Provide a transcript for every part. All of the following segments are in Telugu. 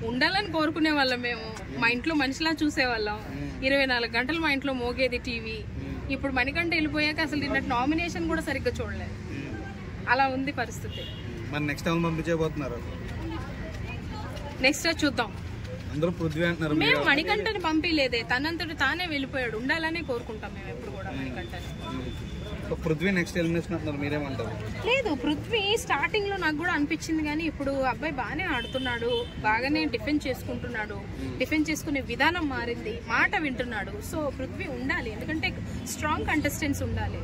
ఉండాలని కోరుకునే వాళ్ళం మేము మా ఇంట్లో మనిషిలా చూసేవాళ్ళం ఇరవై నాలుగు గంటలు మా ఇంట్లో మోగేది టీవీ ఇప్పుడు మణికంఠ వెళ్ళిపోయాక అసలు నిన్న నామినేషన్ కూడా సరిగ్గా చూడలేదు అలా ఉంది పరిస్థితి మరి నెక్స్ట్ టైం పంపించబోతున్నారు నెక్స్ట్ చూద్దాం అందరూ పృథ్వీ అంటున్నారు మేము మణికంఠని పంపించలేదే తనంతటి తానే వెళ్ళిపోయాడు ఉండాలనే కోరుకుంటాం మేము ఎప్పుడు కూడా మణికంఠని సో పృథ్వీ నెక్స్ట్ ఎలిమినేషన్ అంటున్నారు మీరేమంటారు లేదు పృథ్వీ స్టార్టింగ్ లో నాకు కూడా అనిపించింది కానీ ఇప్పుడు అబ్బాయి బాగానే ఆడుతున్నాడు బాగానే డిఫెండ్ చేసుకుంటున్నాడు డిఫెండ్ చేసుకునే విధానం మారింది మాట వింటున్నాడు సో పృథ్వీ ఉండాలి ఎందుకంటే స్ట్రాంగ్ కంటెస్టెంట్స్ ఉండాలి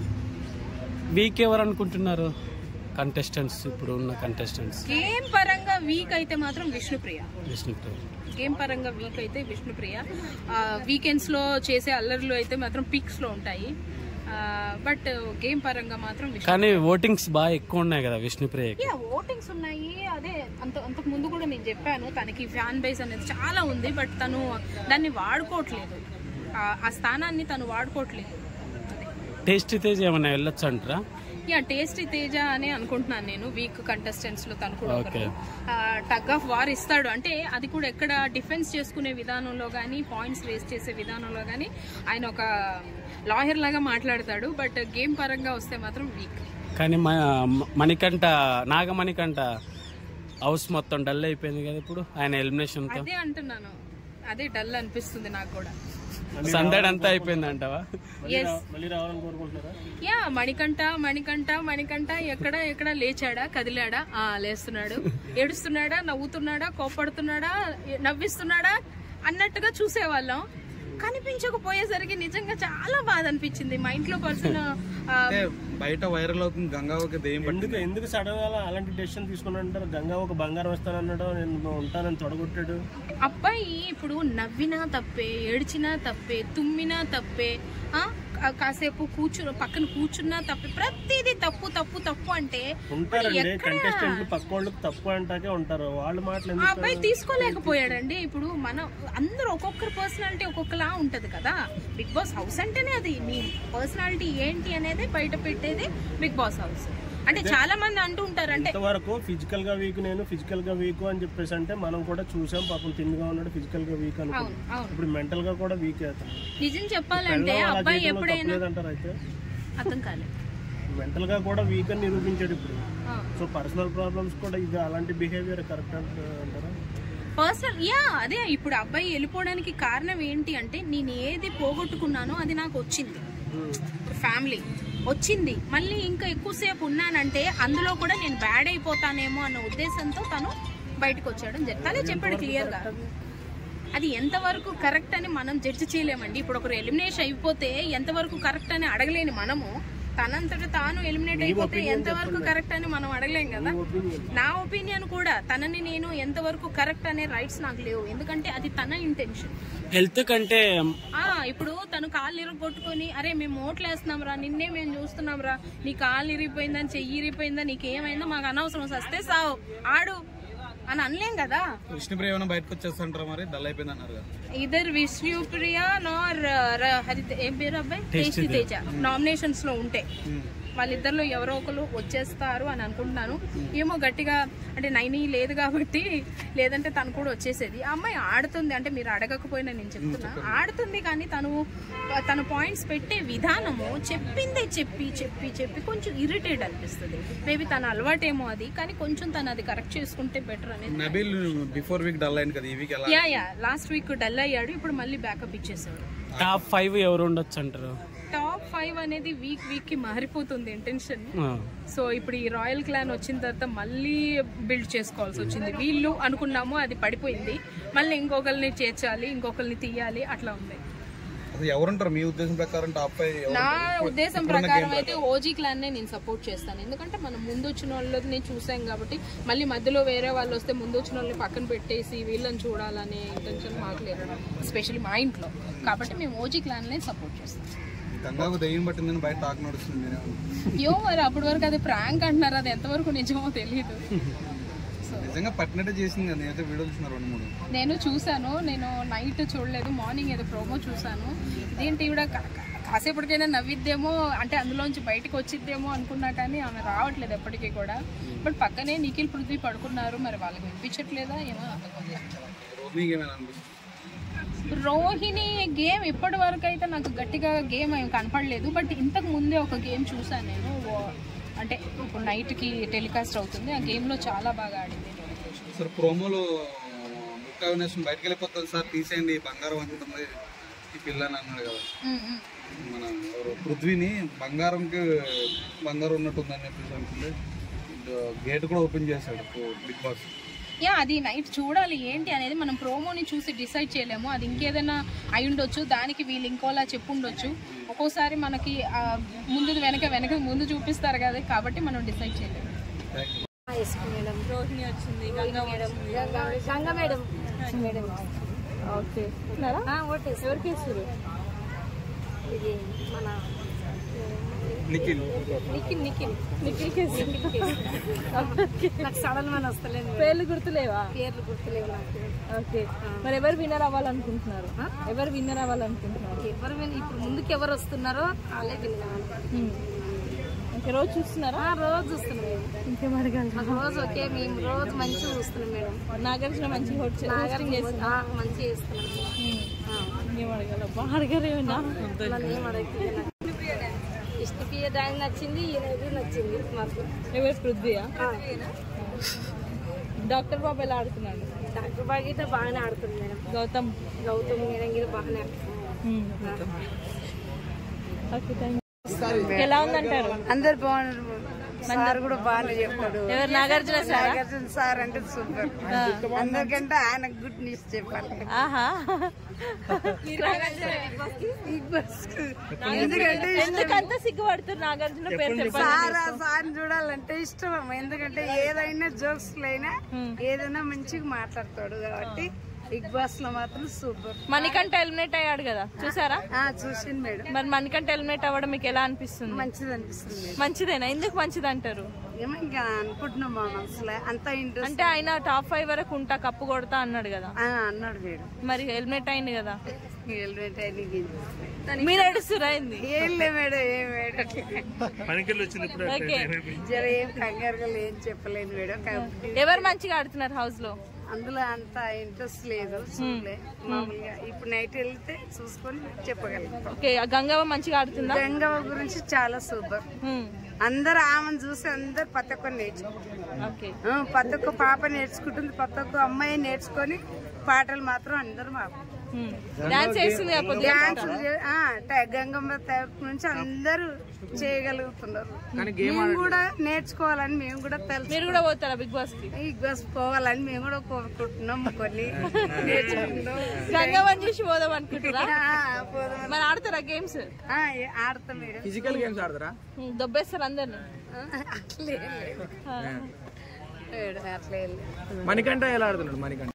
వీక్ ఎవరు అనుకుంటున్నారు కంటెస్టెంట్స్ ఇప్పుడు ఉన్న కంటెస్టెంట్స్ గేమ్ పరంగా వీక్ అయితే మాత్రం విష్ణుప్రియ విష్ణుప్రియ గేమ్ పరంగా వీక్ అయితే విష్ణుప్రియ వీకెండ్స్ లో చేసే అల్లర్లు అయితే మాత్రం పీక్స్ లో ఉంటాయి బట్ గేమ్ పరంగా మాత్రం విష్ణు కానీ ఓటింగ్స్ బాగా ఎక్కువ ఉన్నాయి కదా విష్ణుప్రియకి యా ఓటింగ్స్ ఉన్నాయి అదే అంత అంతకు ముందు కూడా నేను చెప్పాను తనకి ఫ్యాన్ బేస్ అనేది చాలా ఉంది బట్ తను దాన్ని వాడుకోవట్లేదు ఆ- ఆ స్థానాన్ని తను వాడుకోవట్లేదు అదే టేస్ట్ తేజ్ ఏమైనా వెళ్ళొచ్చు అంటారా యా టేస్టీ తేజ అని అనుకుంటున్నాను నేను వీక్ కంటెస్టెంట్స్ లో తను కూడా Okay. టగ్ ఆఫ్ వార్ ఇస్తాడు అంటే అది కూడా ఎక్కడ డిఫెన్స్ చేసుకునే విధానంలో కానీ పాయింట్స్ రేస్ చేసే విధానంలో కానీ ఆయన ఒక లాయర్ లాగా మాట్లాడతాడు బట్ గేమ్ పరంగా వస్తే మాత్రం వీక్ కానీ మ- మణికంఠ నాగమణికంఠ హౌస్ మొత్తం డల్ అయిపోయింది కదా ఇప్పుడు ఆయన ఎలిమినేషన్ తో అదే అంటున్నాను అదే డల్ అనిపిస్తుంది నాకు కూడా సందడి అంతా అయిపోయింది అంటావా ఎస్ యా మణికంఠ మణికంఠ మణికంఠ ఎక్కడ ఎక్కడ లేచాడా కదిలాడా ఆ లేస్తున్నాడు ఏడుస్తున్నాడా నవ్వుతున్నాడా కోపడుతున్నాడా నవ్విస్తున్నాడా అన్నట్టుగా చూసేవాళ్ళం కనిపించకపోయేసరికి నిజంగా చాలా బాధ అనిపించింది మా ఇంట్లో పర్సన్ అంటే బయట వైరల్ అవుతుంది గంగా ఒక దెయ్యం పట్టింది ఎందుకు ఎందుకు సడన్ గా అలాంటి డెసిషన్ తీసుకుని అంటారు గంగా ఒక బంగారం వస్తానన్నాడు నేను ఉంటానని తొడగొట్టాడు అబ్బాయి ఇప్పుడు నవ్వినా తప్పే ఏడ్చినా తప్పే తుమ్మినా తప్పే ఆ కా- కాసేపు కూర్చు పక్కన కూర్చున్నా తప్పే ప్రతిదీ తప్పు తప్పు తప్పు అంటే మరి ఉంటారండి ఎక్కడ కంటెస్టెంట్లు పక్క వాళ్ళకి తప్పు అంటాకే ఉంటారు వాళ్ళ మాటలు ఆ ఎందుకు అబ్బాయి తీసుకోలేకపోయాడండి ఇప్పుడు మనం అందరూ ఒక్కొక్కరు పర్సనాలిటీ ఒక్కొక్కలా ఉంటది కదా బిగ్ బాస్ హౌస్ అంటేనే అది మీ పర్సనాలిటీ ఏంటి అనేది బయట పెట్టేది బిగ్ బాస్ హౌస్ అంటే చాలా మంది అంటూ ఉంటారు అంటే ఇంతవరకు ఫిజికల్ గా వీక్ నేను ఫిజికల్ గా వీక్ అని చెప్పేసి అంటే మనం కూడా చూసాం పాపం తిండిగా ఉన్నాడు ఫిజికల్ గా వీక్ అనుకో అవును అవును ఇప్పుడు మెంటల్ గా కూడా వీక్ అవుతాం నిజం చెప్పాలంటే అబ్బాయి ఎప్పుడైనా లేదంటారు అయితే అర్థం కాలేదు మెంటల్ గా కూడా వీక్ అని నిరూపించాడు ఇప్పుడు ఆ. సో పర్సనల్ ప్రాబ్లమ్స్ కూడా ఇది అలాంటి బిహేవియర్ కరెక్ట్ అంటారా పర్సనల్ యా అదే ఇప్పుడు అబ్బాయి వెళ్ళిపోవడానికి కారణం ఏంటి అంటే నేను ఏది పోగొట్టుకున్నానో అది నాకు వచ్చింది ఫ్యామిలీ వచ్చింది మళ్ళీ ఇంకా ఎక్కువసేపు ఉన్నానంటే అందులో కూడా నేను బ్యాడ్ అయిపోతానేమో అన్న ఉద్దేశంతో తను బయటకు వచ్చాడు అని చెప్- తనే చెప్పాడు క్లియర్ గా అది ఎంతవరకు కరెక్ట్ అని మనం జడ్జి చేయలేమండి ఇప్పుడు ఒకరు ఎలిమినేషన్ అయిపోతే ఎంతవరకు కరెక్ట్ అని అడగలేని మనము తనంతట తాను ఎలిమినేట్ అయిపోతే ఎంతవరకు కరెక్ట్ అని మనం అడగలేం కదా నా ఒపీనియన్ కూడా తనని నేను ఎంతవరకు కరెక్ట్ అనే రైట్స్ నాకు లేవు ఎందుకంటే అది తన ఇంటెన్షన్ హెల్త్ కంటే ఆ ఇప్పుడు తను కాళ్ళు ఇరగొట్టుకొని అరే మేము ఓట్లు వేస్తున్నాం రా నిన్నే మేము చూస్తున్నాం రా నీ కాళ్ళు ఇరిగిపోయిందని చెయ్యి ఇరిగిపోయిందా నీకేమైందో మాకు అనవసరం వస్తే సావు ఆడు అని అనలేం కదా విష్ణుప్రియ ఏమైనా బయటకు వచ్చేస్తుంటారా మరి డల్ అయిపోయింది అన్నారు కదా ఇద్దరు విష్ణుప్రియ నార్ ర- హరిత ఏం పేరు అబ్బాయి టేస్టీ తేజ నామినేషన్స్ లో ఉంటే వాళ్ళిద్దరిలో ఎవరో ఒకరు వచ్చేస్తారు అని అనుకుంటున్నాను ఏమో గట్టిగా అంటే నైని లేదు కాబట్టి లేదంటే తను కూడా వచ్చేసేది ఆ అమ్మాయి ఆడుతుంది అంటే మీరు అడగకపోయినా నేను చెప్తున్నా ఆడుతుంది కానీ తను తన పాయింట్స్ పెట్టే విధానము చెప్పిందే చెప్పి చెప్పి చెప్పి కొంచెం ఇరిటేట్ అనిపిస్తుంది మేబీ తన అలవాటేమో అది కానీ కొంచెం తను అది కరెక్ట్ చేసుకుంటే బెటర్ అనేది నబీల్ బిఫోర్ వీక్ డల్ అయింది కదా ఈ వీక్ ఎలా ya ya last week dull అయ్యాడు ఇప్పుడు మళ్ళీ బ్యాకప్ ఇచ్చేసాడు టాప్ ఫైవ్ ఎవరు ఉండొచ్చు అంటారు టాప్ ఫైవ్ అనేది వీక్ వీక్ కి మారిపోతుంది ఇంటెన్షన్ ఆ. సో ఇప్పుడు ఈ రాయల్ క్లాన్ వచ్చిన తర్వాత మళ్ళీ బిల్డ్ చేసుకోవాల్సి వచ్చింది వీళ్ళు అనుకున్నాము అది పడిపోయింది మళ్ళీ ఇంకొకరిని చేర్చాలి ఇంకొకరిని తీయాలి అట్లా ఉంది అసలు ఎవరుంటారు మీ ఉద్దేశం ప్రకారం టాప్ ఫైవ్ నా ఉద్దేశం ప్రకారం అయితే ఓజీ క్లాన్ నే నేను సపోర్ట్ చేస్తాను ఎందుకంటే మనం ముందు వచ్చిన వాళ్ళని చూసాం కాబట్టి మళ్ళీ మధ్యలో వేరే వాళ్ళు వస్తే ముందు వచ్చిన వాళ్ళని పక్కన పెట్టేసి వీళ్ళని చూడాలనే ఇంటెన్షన్ మాకు లేదు ఎస్పెషల్లీ మా ఇంట్లో కాబట్టి మేము ఓజీ క్లాన్ నే సపోర్ట్ చేస్తాం గంగాకు దెయ్యం పట్టిందని బయట టాక్ నడుస్తుంది మీరేమన్నా యో మరి అప్పటి వరకు అది ప్రాంక్ అంటున్నారు అది ఎంతవరకు నిజమో తెలియదు సో నిజంగా పట్టినట్టే చేసింది కదా నేనైతే వీడియో చూసిన రెండు మూడు నేను చూశాను నేను నైట్ చూడలేదు మార్నింగ్ ఏదో ప్రోమో చూశాను ఇదేంటి కూడా కా- కా- కాసేపటికైనా నవ్విద్దేమో అంటే అందులోంచి బయటకు వచ్చిద్దేమో అనుకున్నా కానీ ఆమె రావట్లేదు ఎప్పటికీ కూడా బట్ పక్కనే నిఖిల్ పృథ్వీ పడుకున్నారు మరి వాళ్ళకి వినిపించట్లేదా ఏమో అర్థం కాదు. నీకేమైనా అనిపిస్తుంది రోహిణి గేమ్ ఇప్పటి వరకు అయితే నాకు గట్టిగా గేమ్ ఏం కనపడలేదు బట్ ఇంతకు ముందే ఒక గేమ్ చూసాను నేను ఓ- అంటే ఇప్పుడు నైట్కి టెలికాస్ట్ అవుతుంది ఆ గేమ్లో చాలా బాగా ఆడింది సార్ ప్రోమోలో ముక్క అవినాశం బయటకు వెళ్ళిపోతుంది సార్ తీసేయండి బంగారం అనుకుంటుంది ఈ పిల్ల అని అన్నాడు కదా ఉమ్, ఉమ్. మన ఎవరు పృథ్వీని బంగారంకి బంగారం ఉన్నట్టుందని చెప్పేసి అనుకుంటే గేట్ కూడా ఓపెన్ చేశాడు బిగ్ బాస్ యా అది నైట్ చూడాలి ఏంటి అనేది మనం ప్రోమోని చూసి డిసైడ్ చేయలేము అది ఇంకేదైనా అయి ఉండొచ్చు దానికి వీళ్ళు ఇంకోలా చెప్పుండొచ్చు ఒక్కోసారి మనకి ఆ, ముందుది వెనక వెనక ముందు చూపిస్తారు కదా కాబట్టి మనం డిసైడ్ చేయలేము రోహిణి వచ్చింది గంగా వచ్చింది గంగ మేడం మేడం ఓకే ఓటేసి ఎవరికి ఇస్తారు ఇది మన నిఖిల్ నిఖిల్ నిఖిల్ నిఖిల్ కేసు నాకు సడన్ మన వస్తలేదు పేర్లు గుర్తులేవా పేర్లు గుర్తులేవు నాకు ఓకే మరి ఎవరు విన్నర్ అవ్వాలనుకుంటున్నారు ఎవరు విన్నర్ అవ్వాలనుకుంటున్నారు ఎవరు విన్- ఇప్పుడు ముందుకు ఎవరు వస్తున్నారో వాళ్ళే విన్నాను హ్మ్. ఓకే రోజు చూస్తున్నారా రోజు చూస్తున్నాం మేము ఇంకేం అడగాలి మాకు రోజు ఓకే మేము రోజు మంచిగా చూస్తున్నాం మేడం నాగార్జున మంచి హోస్టింగ్ చేస్తున్నా ఆ, మంచిగా చేస్తున్నాం ఇంకేం అడగాలి బా అడగలేమన్నా నన్ను ఏం అడగలేదు నాకు. ఇష్టపియ డాన్స్ నచ్చింది ఈయనది నచ్చింది మాకు ఎవరు పృథ్వీయా ఆ, డాక్టర్ బాబు ఎలా ఆడుతున్నాడు డాక్టర్ బాగీత బాగానే ఆడుతుంది మేడం గౌతమ్ గౌతమ్ మేడం గిరి బాగానే ఆడుతుంది హ్మ్. ఓకే థ్యాంక్ ఎలా ఉందంటారు అందరు బాగున్నారు సార్ కూడా బాగానే చెప్తాడు ఎవరు నాగార్జున సార్ నాగార్జున సార్ అంటే సూపర్ అందరికంటే ఆయన గుడ్ న్యూస్ చెప్పాలి ఆహా బిగ్ బాస్ కు. ఎందుకంటే ఎందుకంత సిగ్గుపడుతున్నారు నాగార్జున పేరు చెప్పండి సార్ ఆ సార్ చూడాలంటే ఇష్టం అమ్మ. ఎందుకంటే ఏదైనా జోక్స్ అయినా ఏదైనా మంచిగా మాట్లాడతాడు కాబట్టి బిగ్ బాస్ లో మాత్రం సూపర్ మణికంఠ ఎలిమినేట్ అయ్యాడు కదా చూసారా ఆ చూసింది మేడం మరి మణికంఠ ఎలిమినేట్ అవ్వడం మీకు ఎలా అనిపిస్తుంది మంచిది అనిపిస్తుంది మేడం మంచిదేనా ఎందుకు మంచిది అంటారు ఏమో ఇంకా అనుకుంటున్నాం మా మనసులో అంత ఇంట్రెస్ట్ అంటే ఆయన టాప్ ఫైవ్ వరకు ఉంటా కప్పు కొడతా అన్నాడు కదా అన్నాడు మేడం మరి ఎలిమినేట్ అయింది కదా హెల్మెట్ అయినా మీరు ఏడుస్తురా అయింది ఏం లే మేడం ఏం మేడం ఓకే జర ఏం కంగారుగా ఏం చెప్పలేను మేడం కాబట్టి ఎవరు మంచిగా ఆడుతున్నారు హౌస్ లో అందులో అంత ఇంట్రెస్ట్ లేదు చూడలే మామూలుగా ఇప్పుడు నైట్ వెళ్తే చూసుకొని చెప్పగలుగుతాం ఓకే ఆ గంగవ్వ మంచిగా ఆడుతుందా గంగవ్వ గురించి చాలా సూపర్ హ్మ్. అందరు ఆమెను చూసి అందరు ప్రతి ఒక్కరు నేర్చుకుంటారు ఓకే ఆ, ప్రతి ఒక్క పాప నేర్చుకుంటుంది ప్రతి ఒక్క అమ్మాయి నేర్చుకొని పాటలు మాత్రం అందరూ మాకు హ్మ్. డాన్స్ చేస్తుంది కదా పొద్దున. డాన్స్ గంగమ్మ తరపు నుంచి అందరూ చేయగలుగుతున్నారు మేము కూడా నేర్చుకోవాలని మేము కూడా తెలుసు మీరు కూడా పోతారా బిగ్ బాస్ కి ఈ బస్ పోవాలని మేము కూడా కోరుకుంటున్నాం కొన్ని నేర్చుకుంటున్నాం గంగవ్వని చూసి పోదాం అనుకుంటారా ఆ, పోదాం. మరి ఆడతారా గేమ్స్ ఆ, ఏ- ఆడతాం మేడం ఫిజికల్ గేమ్స్ ఆడతారా దొబ్బేస్తారు అందరిని అట్లే లేదు. మేడం, అట్లే లేదు. మణికంఠ ఎలా ఆడుతున్నాడు మణికంఠ